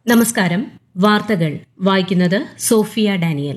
നമസ്കാരം വാർത്തകൾ വായിക്കുന്നത് സോഫിയ ഡാനിയൽ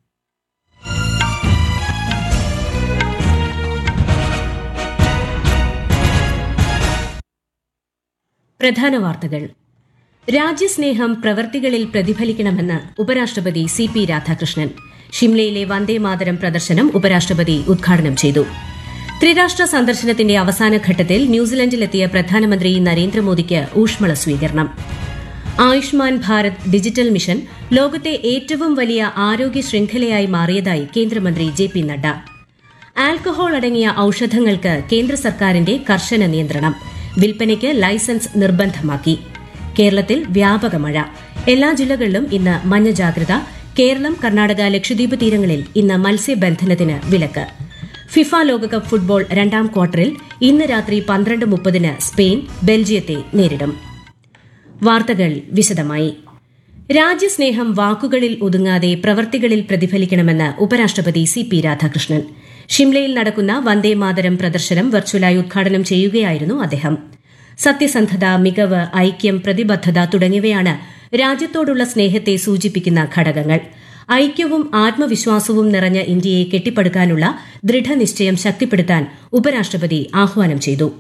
പ്രധാന വാർത്തകൾ രാജ്യസ്നേഹം പ്രവർത്തികളിൽ പ്രതിഫലിക്കണമെന്ന് ഉപരാഷ്ട്രപതി സി പി രാധാകൃഷ്ണൻ ഷിംലയിലെ വന്ദേമാതരം പ്രദർശനം ഉപരാഷ്ട്രപതി ഉദ്ഘാടനം ചെയ്തു ത്രിരാഷ്ട്ര സന്ദർശനത്തിന്റെ അവസാന ഘട്ടത്തിൽ ന്യൂസിലൻഡിലെത്തിയ പ്രധാനമന്ത്രി നരേന്ദ്രമോദിക്ക് ഊഷ്മള സ്വീകരണം ആയുഷ്മാൻ ഭാരത് ഡിജിറ്റൽ മിഷൻ ലോകത്തെ ഏറ്റവും വലിയ ആരോഗ്യ ശൃംഖലയായി മാറിയതായി കേന്ദ്രമന്ത്രി ജെ പി നഡ്ഡ ആൽക്കഹോൾ അടങ്ങിയ ഔഷധങ്ങൾക്ക് കേന്ദ്ര സർക്കാരിന്റെ കർശന നിയന്ത്രണം വിൽപ്പനയ്ക്ക് ലൈസൻസ് നിർബന്ധമാക്കി കേരളത്തിൽ വ്യാപക മഴ എല്ലാ ജില്ലകളിലും ഇന്ന് മഞ്ഞ ജാഗ്രത കേരളം കർണാടക ലക്ഷദ്വീപ് തീരങ്ങളിൽ ഇന്ന് മത്സ്യബന്ധനത്തിന് വിലക്ക് ഫിഫ ലോകകപ്പ് ഫുട്ബോൾ രണ്ടാം ക്വാർട്ടറിൽ ഇന്ന് രാത്രി പന്ത്രണ്ട് മുപ്പതിന് സ്പെയിൻ ബെൽജിയത്തെ നേരിടും വാർത്തകൾ വിശദമായി രാജ്യസ്നേഹം വാക്കുകളിൽ ഒതുങ്ങാതെ പ്രവർത്തികളിൽ പ്രതിഫലിക്കണമെന്ന് ഉപരാഷ്ട്രപതി സി പി രാധാകൃഷ്ണൻ ഷിംലയിൽ നടക്കുന്ന വന്ദേമാതരം പ്രദർശനം വെർച്വലായി ഉദ്ഘാടനം ചെയ്യുകയായിരുന്നു അദ്ദേഹം സത്യസന്ധത മികവ് ഐക്യം പ്രതിബദ്ധത തുടങ്ങിയവയാണ് രാജ്യത്തോടുള്ള സ്നേഹത്തെ സൂചിപ്പിക്കുന്ന ഘടകങ്ങൾ ഐക്യവും ആത്മവിശ്വാസവും നിറഞ്ഞ ഇന്ത്യയെ കെട്ടിപ്പടുക്കാനുള്ള ദൃഢനിശ്ചയം ശക്തിപ്പെടുത്താൻ ഉപരാഷ്ട്രപതി ആഹ്വാനം ചെയ്തു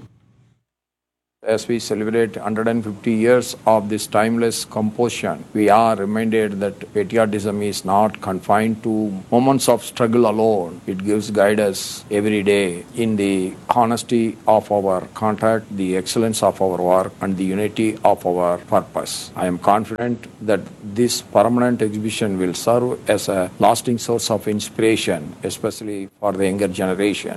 As we celebrate 150 years of this timeless composition, we are reminded that patriotism is not confined to moments of struggle alone. It gives guidance every day in the honesty of our contact, the excellence of our work, and the unity of our purpose. I am confident that this permanent exhibition will serve as a lasting source of inspiration, especially for the younger generation.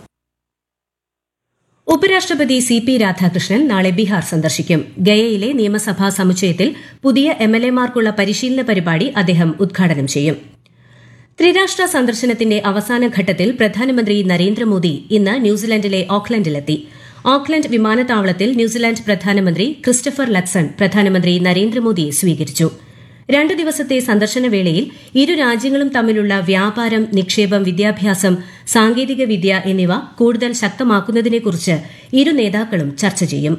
ഉപരാഷ്ട്രപതി C P Radhakrishnan നാളെ ബീഹാർ സന്ദർശിക്കും ഗയയിലെ നിയമസഭാ സമുച്ചയത്തിൽ പുതിയ എംഎൽഎമാർക്കുള്ള പരിശീലന പരിപാടി അദ്ദേഹം ഉദ്ഘാടനം ചെയ്യും ത്രിരാഷ്ട്ര സന്ദർശനത്തിന്റെ അവസാന ഘട്ടത്തിൽ പ്രധാനമന്ത്രി നരേന്ദ്രമോദി ഇന്ന് ന്യൂസിലൻഡിലെ ഓക്ലൻഡിലെത്തി ഓക്ലൻഡ് വിമാനത്താവളത്തിൽ ന്യൂസിലാൻഡ് പ്രധാനമന്ത്രി ക്രിസ്റ്റഫർ ലക്സൺ പ്രധാനമന്ത്രി നരേന്ദ്രമോദിയെ സ്വീകരിച്ചു രണ്ട് ദിവസത്തെ സന്ദർശന വേളയിൽ ഇരു രാജ്യങ്ങളും തമ്മിലുള്ള വ്യാപാരം നിക്ഷേപം വിദ്യാഭ്യാസം സാങ്കേതിക വിദ്യ എന്നിവ കൂടുതൽ ശക്തമാക്കുന്നതിനെക്കുറിച്ച് ഇരു നേതാക്കളും ചർച്ച ചെയ്യും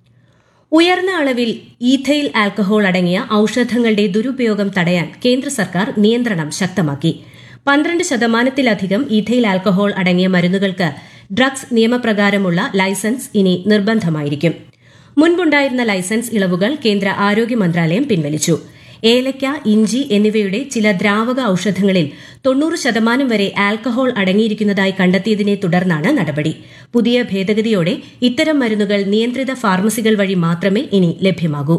ഉയർന്ന അളവിൽ ഈഥൈൽ ആൽക്കഹോൾ അടങ്ങിയ ഔഷധങ്ങളുടെ ദുരുപയോഗം തടയാൻ കേന്ദ്ര സർക്കാർ നിയന്ത്രണം ശക്തമാക്കി പന്ത്രണ്ട് ശതമാനത്തിലധികം ഈഥൈൽ ആൽക്കഹോൾ അടങ്ങിയ മരുന്നുകൾക്ക് ഡ്രഗ്സ് നിയമപ്രകാരമുള്ള ലൈസൻസ് ഇനി നിർബന്ധമായിരിക്കും മുൻപുണ്ടായിരുന്ന ലൈസൻസ് ഇളവുകൾ കേന്ദ്ര ആരോഗ്യ മന്ത്രാലയം പിൻവലിച്ചു ഏലയ്ക്ക ഇഞ്ചി എന്നിവയുടെ ചില ദ്രാവക ഔഷധങ്ങളിൽ തൊണ്ണൂറ് ശതമാനം വരെ ആൽക്കഹോൾ അടങ്ങിയിരിക്കുന്നതായി കണ്ടെത്തിയതിനെ തുടർന്നാണ് നടപടി പുതിയ ഭേദഗതിയോടെ ഇത്തരം മരുന്നുകൾ നിയന്ത്രിത ഫാർമസികൾ വഴി മാത്രമേ ഇനി ലഭ്യമാകൂ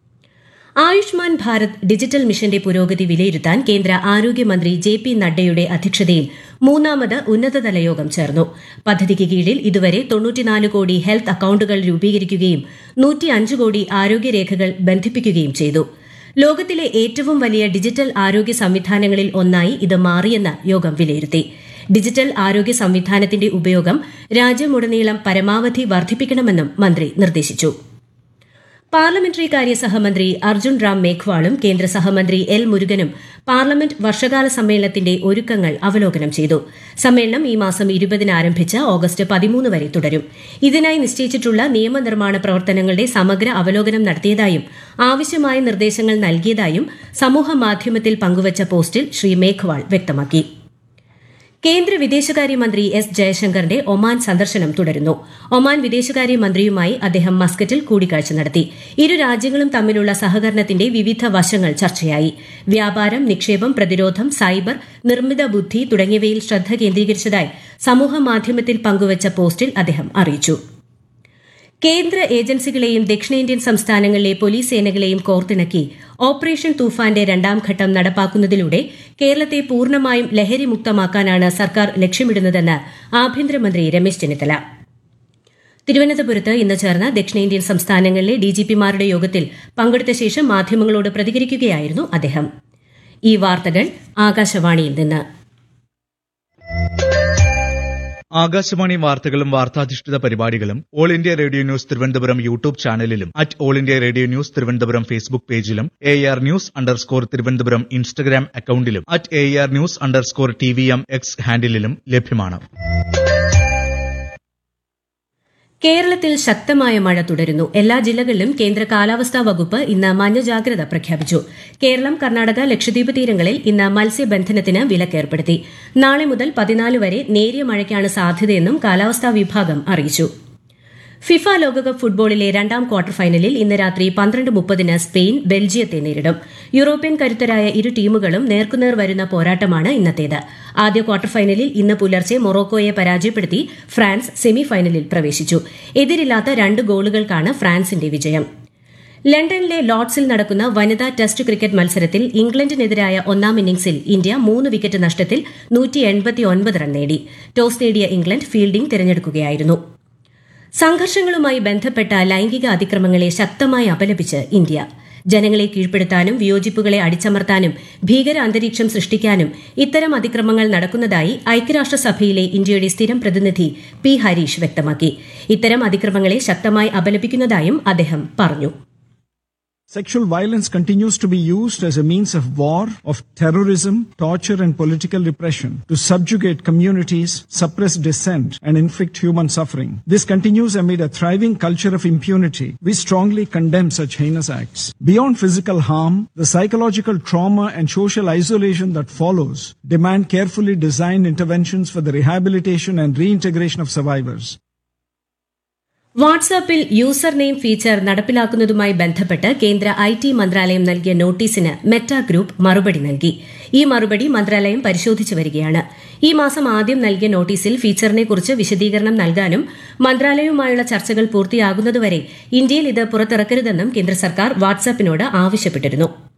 ആയുഷ്മാൻ ഭാരത് ഡിജിറ്റൽ മിഷന്റെ പുരോഗതി വിലയിരുത്താൻ കേന്ദ്ര ആരോഗ്യമന്ത്രി ജെ പി നഡ്ഡയുടെ അധ്യക്ഷതയിൽ മൂന്നാമത് ഉന്നതതല യോഗം ചേർന്നു പദ്ധതിക്ക് കീഴിൽ ഇതുവരെ തൊണ്ണൂറ്റിനാല് കോടി ഹെൽത്ത് അക്കൌണ്ടുകൾ രൂപീകരിക്കുകയും നൂറ്റിയഞ്ച് കോടി ആരോഗ്യരേഖകൾ ബന്ധിപ്പിക്കുകയും ചെയ്തു ലോകത്തിലെ ഏറ്റവും വലിയ ഡിജിറ്റൽ ആരോഗ്യ സംവിധാനങ്ങളിൽ ഒന്നായി ഇത് മാറിയെന്ന് യോഗം വിലയിരുത്തി ഡിജിറ്റൽ ആരോഗ്യ സംവിധാനത്തിന്റെ ഉപയോഗം രാജ്യമുടനീളം പരമാവധി വർദ്ധിപ്പിക്കണമെന്നും മന്ത്രി നിർദ്ദേശിച്ചു പാർലമെന്ററി കാര്യ സഹമന്ത്രി അർജുൻ റാം മേഘ്വാളും കേന്ദ്ര സഹമന്ത്രി എൽ മുരുകനും പാർലമെന്റ് വർഷകാല സമ്മേളനത്തിന്റെ ഒരുക്കങ്ങൾ അവലോകനം ചെയ്തു സമ്മേളനം ഈ മാസം ഇരുപതിന് ആരംഭിച്ച് ഓഗസ്റ്റ് പതിമൂന്ന് വരെ തുടരും ഇതിനായി നിശ്ചയിച്ചിട്ടുള്ള നിയമനിർമ്മാണ പ്രവർത്തനങ്ങളുടെ സമഗ്ര അവലോകനം നടത്തിയതായും ആവശ്യമായ നിർദ്ദേശങ്ങൾ നൽകിയതായും സമൂഹമാധ്യമത്തിൽ പങ്കുവച്ച പോസ്റ്റിൽ ശ്രീ മേഘ്വാൾ വ്യക്തമാക്കി കേന്ദ്ര വിദേശകാര്യമന്ത്രി എസ് ജയശങ്കറിന്റെ ഒമാൻ സന്ദർശനം തുടരുന്നു ഒമാൻ വിദേശകാര്യമന്ത്രിയുമായി അദ്ദേഹം മസ്കറ്റിൽ കൂടിക്കാഴ്ച നടത്തി ഇരു രാജ്യങ്ങളും തമ്മിലുള്ള സഹകരണത്തിന്റെ വിവിധ വശങ്ങൾ ചർച്ചയായി വ്യാപാരം നിക്ഷേപം പ്രതിരോധം സൈബർ നിർമ്മിത ബുദ്ധി തുടങ്ങിയവയിൽ ശ്രദ്ധ കേന്ദ്രീകരിച്ചതായി സമൂഹമാധ്യമത്തിൽ പങ്കുവച്ച പോസ്റ്റിൽ അദ്ദേഹം അറിയിച്ചു കേന്ദ്ര ഏജൻസികളെയും ദക്ഷിണേന്ത്യൻ സംസ്ഥാനങ്ങളിലെ പോലീസ് സേനകളെയും കോർത്തിണക്കി ഓപ്പറേഷൻ തൂഫാന്റെ രണ്ടാം ഘട്ടം നടപ്പാക്കുന്നതിലൂടെ കേരളത്തെ പൂർണ്ണമായും ലഹരി മുക്തമാക്കാനാണ് സർക്കാർ ലക്ഷ്യമിടുന്നതെന്ന് ആഭ്യന്തരമന്ത്രി രമേശ് ചെന്നിത്തല തിരുവനന്തപുരത്ത് ഇന്ന് ചേർന്ന ദക്ഷിണേന്ത്യൻ സംസ്ഥാനങ്ങളിലെ ഡിജിപിമാരുടെ യോഗത്തിൽ പങ്കെടുത്ത ശേഷം മാധ്യമങ്ങളോട് പ്രതികരിക്കുകയായിരുന്നു അദ്ദേഹം ഈ വാർത്തകൾ ആകാശവാണിയിൽ നിന്ന് ആകാശവാണി വാർത്തകളും വാർത്താധിഷ്ഠിത പരിപാടികളും all India radio news Thiruvananthapuram YouTube ചാനലിലും at all India radio news Thiruvananthapuram Facebook പേജിലും A R news underscore Thiruvananthapuram Instagram അക്കൌണ്ടിലും at A R news underscore T V M X ഹാൻഡിലും ലഭ്യമാണ് കേരളത്തിൽ ശക്തമായ മഴ തുടരുന്നു എല്ലാ ജില്ലകളിലും കേന്ദ്ര കാലാവസ്ഥാ വകുപ്പ് ഇന്ന് മഞ്ഞ ജാഗ്രത പ്രഖ്യാപിച്ചു കേരളം കർണാടക ലക്ഷദ്വീപ് തീരങ്ങളിൽ ഇന്ന് മത്സ്യബന്ധനത്തിന് വിലക്കേർപ്പെടുത്തി നാളെ മുതൽ പതിനാല് വരെ നേരിയ മഴയ്ക്കാണ് സാധ്യതയെന്നും കാലാവസ്ഥാ വിഭാഗം അറിയിച്ചു ഫിഫ ലോകകപ്പ് ഫുട്ബോളിലെ രണ്ടാം ക്വാർട്ടർ ഫൈനലിൽ ഇന്ന് രാത്രി പന്ത്രണ്ട് മുപ്പതിന് സ്പെയിൻ ബെൽജിയത്തെ നേരിടും യൂറോപ്യൻ കരുത്തരായ ഇരു ടീമുകളും നേർക്കുനേർ വരുന്ന പോരാട്ടമാണ് ഇന്നത്തേത് ആദ്യ ക്വാർട്ടർ ഫൈനലിൽ ഇന്ന് പുലർച്ചെ മൊറോക്കോയെ പരാജയപ്പെടുത്തി ഫ്രാൻസ് സെമി ഫൈനലിൽ പ്രവേശിച്ചു എതിരില്ലാത്ത രണ്ട് ഗോളുകൾക്കാണ് ഫ്രാൻസിന്റെ വിജയം ലണ്ടനിലെ ലോർഡ്സിൽ നടക്കുന്ന വനിതാ ടെസ്റ്റ് ക്രിക്കറ്റ് മത്സരത്തിൽ ഇംഗ്ലണ്ടിനെതിരായ ഒന്നാം ഇന്നിംഗ്സിൽ ഇന്ത്യ മൂന്ന് വിക്കറ്റ് നഷ്ടത്തിൽ റൺ നേടി ടോസ് നേടിയ ഇംഗ്ലണ്ട് ഫീൽഡിംഗ് തിരഞ്ഞെടുക്കുകയായിരുന്നു സംഘർഷങ്ങളുമായി ബന്ധപ്പെട്ട ലൈംഗിക അതിക്രമങ്ങളെ ശക്തമായി അപലപിച്ച് ഇന്ത്യ ജനങ്ങളെ കീഴ്പ്പെടുത്താനും വിയോജിപ്പുകളെ അടിച്ചമർത്താനും ഭീകര അന്തരീക്ഷം സൃഷ്ടിക്കാനും ഇത്തരം അതിക്രമങ്ങൾ നടക്കുന്നതായി ഐക്യരാഷ്ട്രസഭയിലെ ഇന്ത്യയുടെ സ്ഥിരം പ്രതിനിധി പി ഹരീഷ് വ്യക്തമാക്കി ഇത്തരം അതിക്രമങ്ങളെ ശക്തമായി അപലപിക്കുന്നതായും അദ്ദേഹം പറഞ്ഞു Sexual violence continues to be used as a means of war, of terrorism, torture, and political repression to subjugate communities, suppress dissent, and inflict human suffering. This continues amid a thriving culture of impunity. We strongly condemn such heinous acts. Beyond physical harm, the psychological trauma and social isolation that follows demand carefully designed interventions for the rehabilitation and reintegration of survivors. വാട്സാപ്പിൽ user name feature നടപ്പിലാക്കുന്നതുമായി ബന്ധപ്പെട്ട് കേന്ദ്ര I T മന്ത്രാലയം നൽകിയ നോട്ടീസിന് Meta group മറുപടി നൽകി ഈ മറുപടി മന്ത്രാലയം പരിശോധിച്ചു വരികയാണ് ഈ മാസം ആദ്യം നൽകിയ നോട്ടീസിൽ ഫീച്ചറിനെക്കുറിച്ച് വിശദീകരണം നൽകാനും മന്ത്രാലയവുമായുള്ള ചർച്ചകൾ പൂർത്തിയാകുന്നതുവരെ ഇന്ത്യയിൽ ഇത് പുറത്തിറക്കരുതെന്നും കേന്ദ്ര സർക്കാർ വാട്സാപ്പിനോട് ആവശ്യപ്പെട്ടിരുന്നു